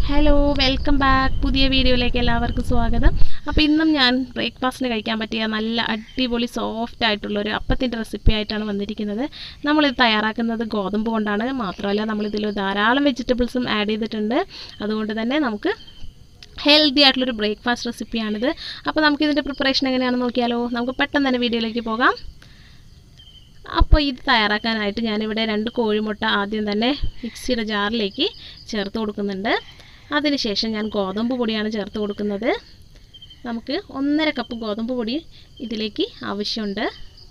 hello welcome back പുതിയ വീഡിയോയിലേക്ക് എല്ലാവർക്കും സ്വാഗതം അപ്പോൾ ഇന്നും ഞാൻ ബ്രേക്ക്ഫാസ്റ്റിന് കഴിക്കാൻ പറ്റിയ നല്ല അടിപൊളി സോഫ്റ്റ് ആയിട്ടുള്ള ഒരു അപ്പത്തിൻ്റെ റെസിപ്പി ആയിട്ടാണ് വന്നിരിക്കുന്നത് നമ്മളിത് തയ്യാറാക്കുന്നത് ഗോതമ്പ് കൊണ്ടാണ് മാത്രമല്ല നമ്മളിതിൽ ധാരാളം വെജിറ്റബിൾസും ആഡ് ചെയ്തിട്ടുണ്ട് അതുകൊണ്ട് തന്നെ നമുക്ക് ഹെൽത്തി ആയിട്ടുള്ളൊരു ബ്രേക്ക്ഫാസ്റ്റ് റെസിപ്പിയാണിത് അപ്പോൾ നമുക്കിതിൻ്റെ പ്രിപ്പറേഷൻ എങ്ങനെയാണെന്ന് നോക്കിയാലോ നമുക്ക് പെട്ടെന്ന് തന്നെ വീഡിയോയിലേക്ക് പോകാം അപ്പോൾ ഇത് തയ്യാറാക്കാനായിട്ട് ഞാനിവിടെ രണ്ട് കോഴിമുട്ട ആദ്യം തന്നെ മിക്സിയുടെ ജാറിലേക്ക് ചേർത്ത് കൊടുക്കുന്നുണ്ട് അതിനുശേഷം ഞാൻ ഗോതമ്പ് പൊടിയാണ് ചേർത്ത് കൊടുക്കുന്നത് നമുക്ക് ഒന്നര കപ്പ് ഗോതമ്പ് പൊടി ഇതിലേക്ക് ആവശ്യമുണ്ട്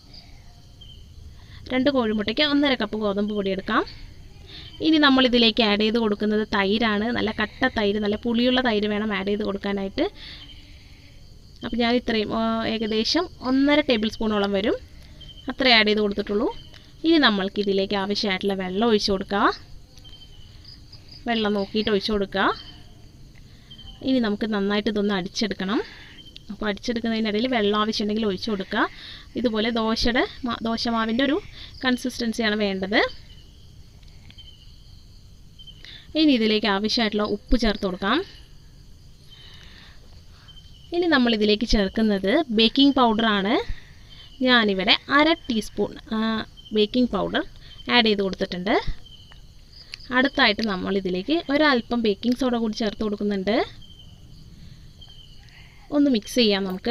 രണ്ട് കോഴിമുട്ടയ്ക്ക് ഒന്നര കപ്പ് ഗോതമ്പ് പൊടി എടുക്കാം ഇനി നമ്മൾ ഇതിലേക്ക് ആഡ് ചെയ്ത് കൊടുക്കുന്നത് തൈരാണ് നല്ല കട്ട തൈര് നല്ല പുളിയുള്ള തൈര് വേണം ആഡ് ചെയ്ത് കൊടുക്കാനായിട്ട് അപ്പോൾ ഞാൻ ഇത്രയും ഏകദേശം ഒന്നര ടേബിൾ സ്പൂണോളം വരും അത്രേ ആഡ് ചെയ്ത് കൊടുത്തിട്ടുള്ളൂ ഇനി നമ്മൾക്ക് ഇതിലേക്ക് ആവശ്യമായിട്ടുള്ള വെള്ളം ഒഴിച്ചു കൊടുക്കുക വെള്ളം നോക്കിയിട്ട് ഒഴിച്ചു കൊടുക്കുക ഇനി നമുക്ക് നന്നായിട്ട് ഇതൊന്ന് അടിച്ചെടുക്കണം അപ്പോൾ അടിച്ചെടുക്കുന്നതിനിടയിൽ വെള്ളം ആവശ്യമുണ്ടെങ്കിൽ ഒഴിച്ചു കൊടുക്കുക ഇതുപോലെ ദോശയുടെ ദോശമാവിൻ്റെ ഒരു കൺസിസ്റ്റൻസിയാണ് വേണ്ടത് ഇനി ഇതിലേക്ക് ആവശ്യമായിട്ടുള്ള ഉപ്പ് ചേർത്ത് കൊടുക്കാം ഇനി നമ്മൾ ഇതിലേക്ക് ചേർക്കുന്നത് ബേക്കിംഗ് പൗഡറാണ് ഞാനിവിടെ അര ടീസ്പൂൺ ബേക്കിംഗ് പൗഡർ ആഡ് ചെയ്ത് കൊടുത്തിട്ടുണ്ട് അടുത്തായിട്ട് നമ്മൾ ഇതിലേക്ക് ഒരല്പം ബേക്കിംഗ് സോഡ കൂടി ചേർത്ത് കൊടുക്കുന്നുണ്ട് ഒന്ന് മിക്സ് ചെയ്യാം നമുക്ക്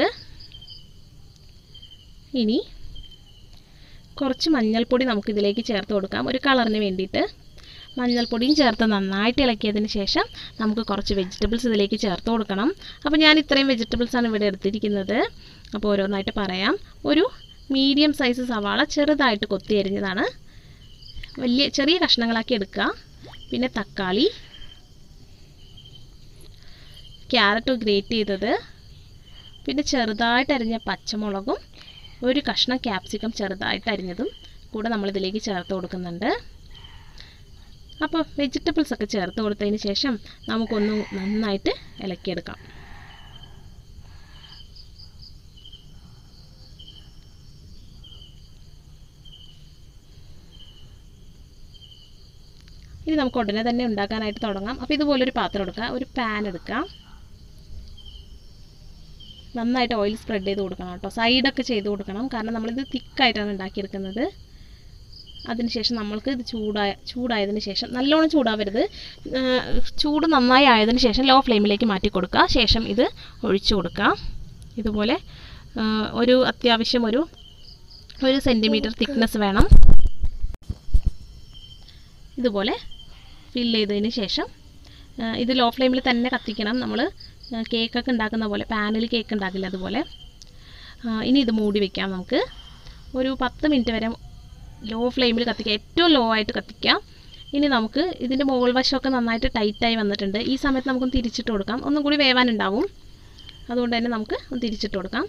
ഇനി കുറച്ച് മഞ്ഞൾപ്പൊടി നമുക്ക് ഇതിലേക്ക് ചേർത്ത് കൊടുക്കാം ഒരു കളറിന് വേണ്ടിയിട്ട് മഞ്ഞൾപ്പൊടിയും ചേർത്ത് നന്നായിട്ട് ഇളക്കിയതിന് ശേഷം നമുക്ക് കുറച്ച് വെജിറ്റബിൾസ് ഇതിലേക്ക് ചേർത്ത് കൊടുക്കണം അപ്പോൾ ഞാൻ ഇത്രയും വെജിറ്റബിൾസാണ് ഇവിടെ എടുത്തിരിക്കുന്നത് അപ്പോൾ ഓരോന്നായിട്ട് പറയാം ഒരു മീഡിയം സൈസ് സവാള ചെറുതായിട്ട് കൊത്തി അരിഞ്ഞതാണ് വലിയ ചെറിയ കഷ്ണങ്ങളാക്കി എടുക്കുക പിന്നെ തക്കാളി ക്യാരറ്റ് ഗ്രേറ്റ് ചെയ്തത് പിന്നെ ചെറുതായിട്ട് അരിഞ്ഞ പച്ചമുളകും ഒരു കഷ്ണം ക്യാപ്സിക്കം ചെറുതായിട്ട് അരിഞ്ഞതും കൂടെ നമ്മളിതിലേക്ക് ചേർത്ത് കൊടുക്കുന്നുണ്ട് അപ്പോൾ വെജിറ്റബിൾസ് ഒക്കെ ചേർത്ത് കൊടുത്തതിന് ശേഷം നമുക്കൊന്ന് നന്നായിട്ട് ഇളക്കിയെടുക്കാം ഇനി നമുക്ക് ഉടനെ തന്നെ ഉണ്ടാക്കാനായിട്ട് തുടങ്ങാം അപ്പോൾ ഇതുപോലൊരു പാത്രം എടുക്കുക ഒരു പാൻ എടുക്കുക നന്നായിട്ട് ഓയിൽ സ്പ്രെഡ് ചെയ്ത് കൊടുക്കണം കേട്ടോ സൈഡൊക്കെ ചെയ്ത് കൊടുക്കണം കാരണം നമ്മളിത് തിക്കായിട്ടാണ് ഉണ്ടാക്കിയെടുക്കുന്നത് അതിനുശേഷം നമ്മൾക്ക് ഇത് ചൂടായ ചൂടായതിന് ശേഷം നല്ലോണം ചൂടാവരുത് ചൂട് നന്നായി ആയതിനു ശേഷം ലോ ഫ്ലെയിമിലേക്ക് മാറ്റി കൊടുക്കുക ശേഷം ഇത് ഒഴിച്ചു കൊടുക്കുക ഇതുപോലെ ഒരു അത്യാവശ്യം ഒരു ഒരു സെൻറ്റിമീറ്റർ തിക്നെസ് വേണം ഇതുപോലെ ഫില്ല് ചെയ്തതിന് ശേഷം ഇത് ലോ ഫ്ലെയിമിൽ തന്നെ കത്തിക്കണം നമ്മൾ കേക്കൊക്കെ ഉണ്ടാക്കുന്ന പോലെ പാനിൽ കേക്ക് ഉണ്ടാക്കില്ല അതുപോലെ ഇനി ഇത് മൂടി വെക്കാം നമുക്ക് ഒരു പത്ത് മിനിറ്റ് വരെ ലോ ഫ്ലെയിമിൽ കത്തിക്കുക ഏറ്റവും ലോ ആയിട്ട് കത്തിക്കാം ഇനി നമുക്ക് ഇതിൻ്റെ മുകൾ വശമൊക്കെ നന്നായിട്ട് ടൈറ്റായി വന്നിട്ടുണ്ട് ഈ സമയത്ത് നമുക്കൊന്ന് തിരിച്ചിട്ട് കൊടുക്കാം ഒന്നും കൂടി വേവാനുണ്ടാവും അതുകൊണ്ട് തന്നെ നമുക്ക് ഒന്ന് തിരിച്ചിട്ട് കൊടുക്കാം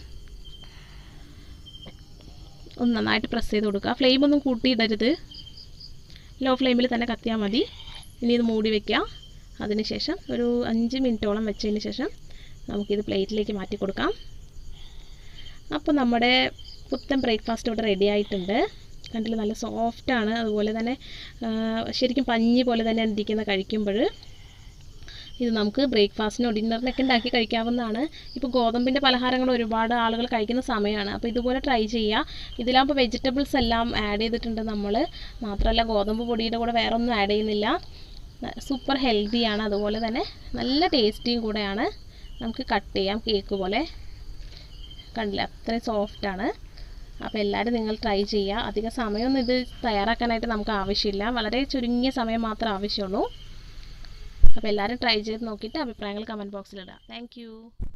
ഒന്ന് നന്നായിട്ട് പ്രസ് ചെയ്ത് കൊടുക്കുക ഫ്ലെയിം ഒന്നും കൂട്ടിയിടരുത് ലോ ഫ്ലെയിമിൽ തന്നെ കത്തിയാൽ മതി ഇനി ഇത് മൂടി വെക്കുക അതിനുശേഷം ഒരു അഞ്ച് മിനിറ്റോളം വെച്ചതിന് ശേഷം നമുക്കിത് പ്ലേറ്റിലേക്ക് മാറ്റി കൊടുക്കാം അപ്പോൾ നമ്മുടെ പുത്തൻ ബ്രേക്ക്ഫാസ്റ്റ് ഇവിടെ റെഡി ആയിട്ടുണ്ട് കണ്ടില്ല നല്ല സോഫ്റ്റാണ് അതുപോലെ തന്നെ ശരിക്കും പഞ്ഞി പോലെ തന്നെ ഇരിക്കുന്ന കഴിക്കുമ്പോൾ ഇത് നമുക്ക് ബ്രേക്ക്ഫാസ്റ്റിനോ ഡിന്നറിനൊക്കെ ഉണ്ടാക്കി കഴിക്കാവുന്നതാണ് ഇപ്പോൾ ഗോതമ്പിൻ്റെ പലഹാരങ്ങൾ ഒരുപാട് ആളുകൾ കഴിക്കുന്ന സമയമാണ് അപ്പോൾ ഇതുപോലെ ട്രൈ ചെയ്യുക ഇതിലാകുമ്പോൾ വെജിറ്റബിൾസ് എല്ലാം ആഡ് ചെയ്തിട്ടുണ്ട് നമ്മൾ മാത്രമല്ല ഗോതമ്പ് പൊടിയുടെ കൂടെ വേറെ ഒന്നും ആഡ് ചെയ്യുന്നില്ല സൂപ്പർ ഹെൽത്തിയാണ് അതുപോലെ തന്നെ നല്ല ടേസ്റ്റിയും കൂടെയാണ് നമുക്ക് കട്ട് ചെയ്യാം കേക്ക് പോലെ കണ്ടില്ല അത്രയും സോഫ്റ്റാണ് അപ്പോൾ എല്ലാവരും നിങ്ങൾ ട്രൈ ചെയ്യുക അധിക സമയമൊന്നും ഇത് തയ്യാറാക്കാനായിട്ട് നമുക്ക് ആവശ്യമില്ല വളരെ ചുരുങ്ങിയ സമയം മാത്രമേ ആവശ്യമുള്ളൂ അപ്പോൾ എല്ലാവരും ട്രൈ ചെയ്ത് നോക്കിയിട്ട് അഭിപ്രായങ്ങൾ കമൻറ്റ് ബോക്സിലിടാം താങ്ക്